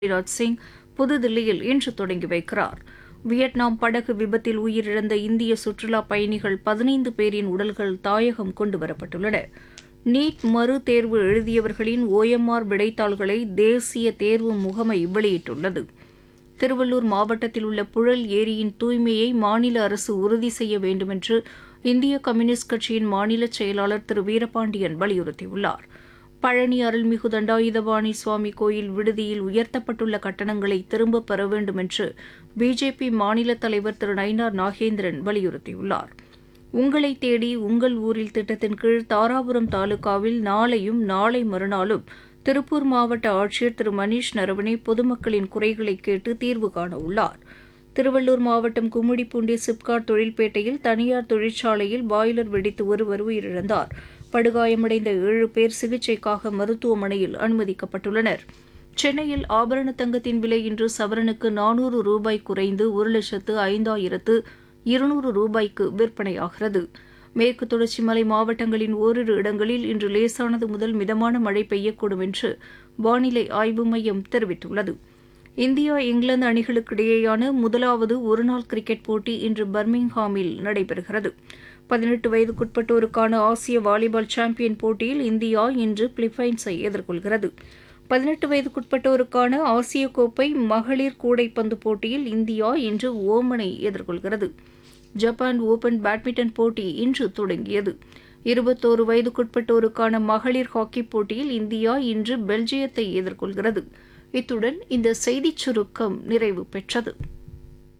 ராஜ் சிங் புதுதில்லியில் இன்று தொடங்கி வைக்கிறார் வியட்நாம் படகு விபத்தில் உயிரிழந்த இந்திய சுற்றுலா பயணிகள் பதினைந்து பேரின் உடல்கள் தாயகம் கொண்டுவரப்பட்டுள்ளன நீட் மறு தேர்வு எழுதியவர்களின் ஓஎம்ஆர் விடைத்தாள்களை தேசிய தேர்வு முகமை வெளியிட்டுள்ளது திருவள்ளூர் மாவட்டத்தில் உள்ள புழல் ஏரியின் தூய்மையை மாநில அரசு உறுதி செய்ய வேண்டுமென்று இந்திய கம்யூனிஸ்ட் கட்சியின் மாநில செயலாளர் திரு வீரபாண்டியன் வலியுறுத்தியுள்ளார் பழனி அருள்மிகு தண்டாயுதபாணி சுவாமி கோயில் விடுதியில் உயர்த்தப்பட்டுள்ள கட்டணங்களை திரும்பப் பெற வேண்டும் என்று பிஜேபி மாநில தலைவர் திரு நயினார் நாகேந்திரன் வலியுறுத்தியுள்ளார் உங்களை தேடி உங்கள் ஊரில் திட்டத்தின் கீழ் தாராபுரம் தாலுகாவில் நாளையும் நாளை மறுநாளும் திருப்பூர் மாவட்ட ஆட்சியர் திரு மணீஷ் நரவணே பொதுமக்களின் குறைகளை கேட்டு தீர்வு காண உள்ளார் திருவள்ளூர் மாவட்டம் கும்மிடிப்பூண்டி சிப்காட் தொழில்பேட்டையில் தனியார் தொழிற்சாலையில் பாய்லர் வெடித்து ஒருவர் உயிரிழந்தார் படுகாயமடைந்த ஏழு பேர் சிகிச்சைக்காக மருத்துவமனையில் அனுமதிக்கப்பட்டுள்ளனர் சென்னையில் ஆபரண தங்கத்தின் விலை இன்று சவரனுக்கு நானூறு ரூபாய் குறைந்து ஒரு லட்சத்து ஐந்தாயிரத்து இருநூறு ரூபாய்க்கு விற்பனையாகிறது மேற்கு தொடர்ச்சி மலை மாவட்டங்களின் ஓரிரு இடங்களில் இன்று லேசானது முதல் மிதமான மழை பெய்யக்கூடும் என்று வானிலை ஆய்வு மையம் தெரிவித்துள்ளது இந்தியா இங்கிலாந்து அணிகளுக்கு இடையேயான முதலாவது ஒருநாள் கிரிக்கெட் போட்டி இன்று பர்மிங்ஹாமில் நடைபெறுகிறது பதினெட்டு வயதுக்குட்பட்டோருக்கான ஆசிய வாலிபால் சாம்பியன் போட்டியில் இந்தியா இன்று பிலிப்பைன்ஸை எதிர்கொள்கிறது பதினெட்டு வயதுக்குட்பட்டோருக்கான ஆசிய கோப்பை மகளிர் கூடைப்பந்து போட்டியில் இந்தியா இன்று ஓமனை எதிர்கொள்கிறது ஜப்பான் ஓபன் பேட்மிண்டன் போட்டி இன்று தொடங்கியது இருபத்தோரு வயதுக்குட்பட்டோருக்கான மகளிர் ஹாக்கி போட்டியில் இந்தியா இன்று பெல்ஜியத்தை எதிர்கொள்கிறது இத்துடன் இந்த செய்திச் சுருக்கம் நிறைவு பெற்றது